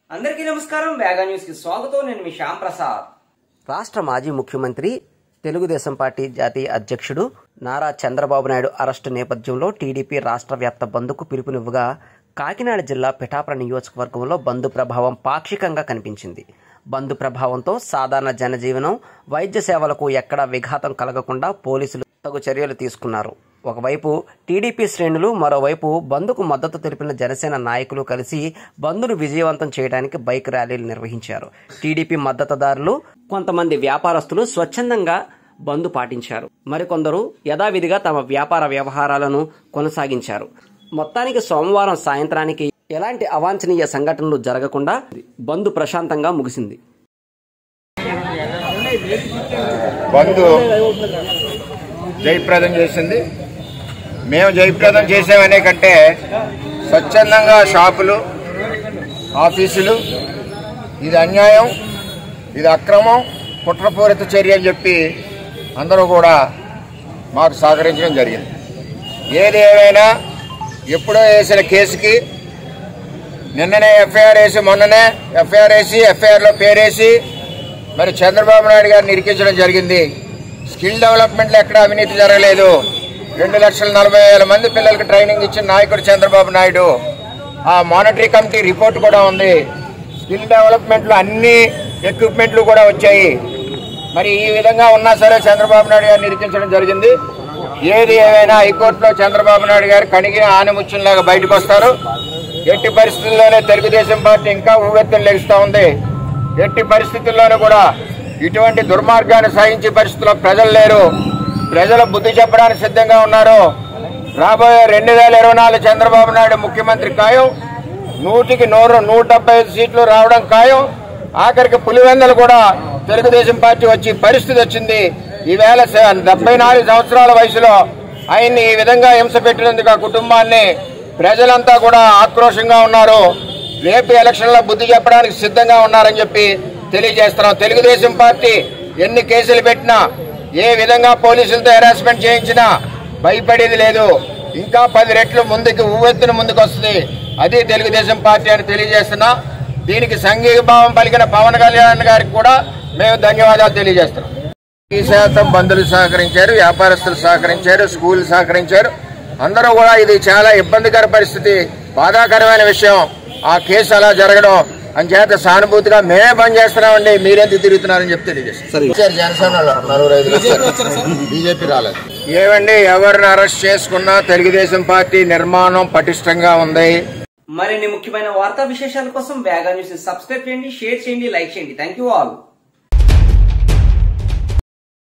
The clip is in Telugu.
అందరికీ నమస్కారం వేగా న్యూస్ కి స్వాగతం నేను మీ శ్యామ్ ప్రసాద్ రాష్ట్ర మాజీ ముఖ్యమంత్రి తెలుగుదేశం పార్టీ జాతీయ అధ్యక్షుడు నారా చంద్రబాబు నాయుడు అరెస్టు నేపథ్యంలో టీడీపీ రాష్ట్ర వ్యాప్త బంద్కు పిలుపునివ్వగా కాకినాడ జిల్లా పిఠాపుర నియోజకవర్గంలో బంద్ ప్రభావం పాక్షికంగా కనిపించింది బంద్ ప్రభావంతో సాధారణ జనజీవనం వైద్య సేవలకు ఎక్కడా విఘాతం కలగకుండా పోలీసులు తగు చర్యలు తీసుకున్నారు ఒకవైపు టీడీపీ శ్రేణులు మరోవైపు బంద్కు మద్దతు తెలిపిన జనసేన నాయకులు కలిసి బంద్ను విజయవంతం చేయడానికి బైక్ ర్యాలీలు నిర్వహించారు టీడీపీ మద్దతుదారులు కొంతమంది వ్యాపారస్తులు స్వచ్ఛందంగా బంద్ పాటించారు మరికొందరు యథావిధిగా తమ వ్యాపార వ్యవహారాలను కొనసాగించారు మొత్తానికి సోమవారం సాయంత్రానికి ఎలాంటి అవాంఛనీయ సంఘటనలు జరగకుండా బంద్ ప్రశాంతంగా ముగిసింది బంధు జయప్రదం చేసింది మేము జయప్రదం చేసామనే కంటే స్వచ్ఛందంగా షాపులు ఆఫీసులు ఇది అన్యాయం ఇది అక్రమం కుట్రపూరిత చర్య అని చెప్పి అందరూ కూడా మాకు సహకరించడం జరిగింది ఏది ఏమైనా ఎప్పుడో వేసిన కేసుకి నిన్ననే ఎఫ్ఐఆర్ వేసి మొన్ననే ఎఫ్ఐఆర్ వేసి ఎఫ్ఐఆర్లో పేరేసి మరి చంద్రబాబు నాయుడు గారిని ఇరికించడం జరిగింది స్కిల్ డెవలప్మెంట్లో ఎక్కడ అవినీతి జరగలేదు రెండు లక్షల నలభై వేల మంది పిల్లలకు ట్రైనింగ్ ఇచ్చిన నాయకుడు చంద్రబాబు నాయుడు ఆ మానిటరీ కమిటీ రిపోర్ట్ కూడా ఉంది స్కిల్ డెవలప్మెంట్లో అన్ని ఎక్విప్మెంట్లు కూడా వచ్చాయి మరి ఈ విధంగా ఉన్నా సరే చంద్రబాబు నాయుడు గారిని ఇరికించడం జరిగింది ఏది ఏమైనా హైకోర్టులో చంద్రబాబు నాయుడు గారు కణిగిన ఆనిముత్యంలాగా బయటకు వస్తారు ఎట్టి పరిస్థితుల్లోనే తెలుగుదేశం పార్టీ ఇంకా ఊవెత్తులు లెగుస్తూ ఉంది ఎట్టి పరిస్థితుల్లోనూ కూడా ఇటువంటి దుర్మార్గాన్ని సహించే పరిస్థితుల్లో ప్రజలు లేరు ప్రజలు బుద్ధి చెప్పడానికి సిద్ధంగా ఉన్నారు రాబోయే రెండు వేల ఇరవై నాలుగు చంద్రబాబు నాయుడు ముఖ్యమంత్రి ఖాయం నూటికి నూరు నూట డెబ్బై ఐదు సీట్లు రావడం ఖాయం ఆఖరికి పులివెందలు కూడా తెలుగుదేశం పార్టీ వచ్చి పరిస్థితి వచ్చింది ఈవేళ స- డెబ్బై నాలుగు సంవత్సరాల వయసులో ఆయన్ని ఈ విధంగా హింస పెట్టినందుకు ఆ కుటుంబాన్ని ప్రజలంతా కూడా ఆక్రోషంగా ఉన్నారు రేపు ఎలక్షన్లో బుద్ధి చెప్పడానికి సిద్ధంగా ఉన్నారని చెప్పి తెలియజేస్తున్నాం తెలుగుదేశం పార్టీ ఎన్ని కేసులు పెట్టినా ఏ విధంగా పోలీసులతో హెరాస్మెంట్ చేయించినా భయపడేది లేదు ఇంకా పది రెట్లు ముందుకు ఊవెత్తున ముందుకు వస్తుంది అది తెలుగుదేశం పార్టీ అని తెలియజేస్తున్నా దీనికి సంఘీభావం పలికిన పవన్ కళ్యాణ్ గారికి కూడా మేము ధన్యవాదాలు తెలియజేస్తున్నాం ఈ శాతం బంధువులు సహకరించారు వ్యాపారస్తులు సహకరించారు స్కూల్ సహకరించారు అందరూ కూడా ఇది చాలా ఇబ్బందికర పరిస్థితి బాధాకరమైన విషయం ఆ కేసు అలా జరగడం అంచేత సానుభూతిగా మేమే పని చేస్తున్నామండి మీరెందుకు తిరుగుతున్నారని చెప్తే తెలియజేస్తారు జనసేనలో నలుగురు ఐదు బీజేపీ రాలేదు ఏమండి ఎవరిని అరెస్ట్ చేసుకున్నా తెలుగుదేశం పార్టీ నిర్మాణం పటిష్టంగా ఉంది మరిన్ని ముఖ్యమైన వార్తా విశేషాల కోసం వేగా న్యూస్ ని సబ్స్క్రైబ్ చేయండి షేర్ చేయండి లైక్ చేయండి థ్యాంక్ యూ ఆల్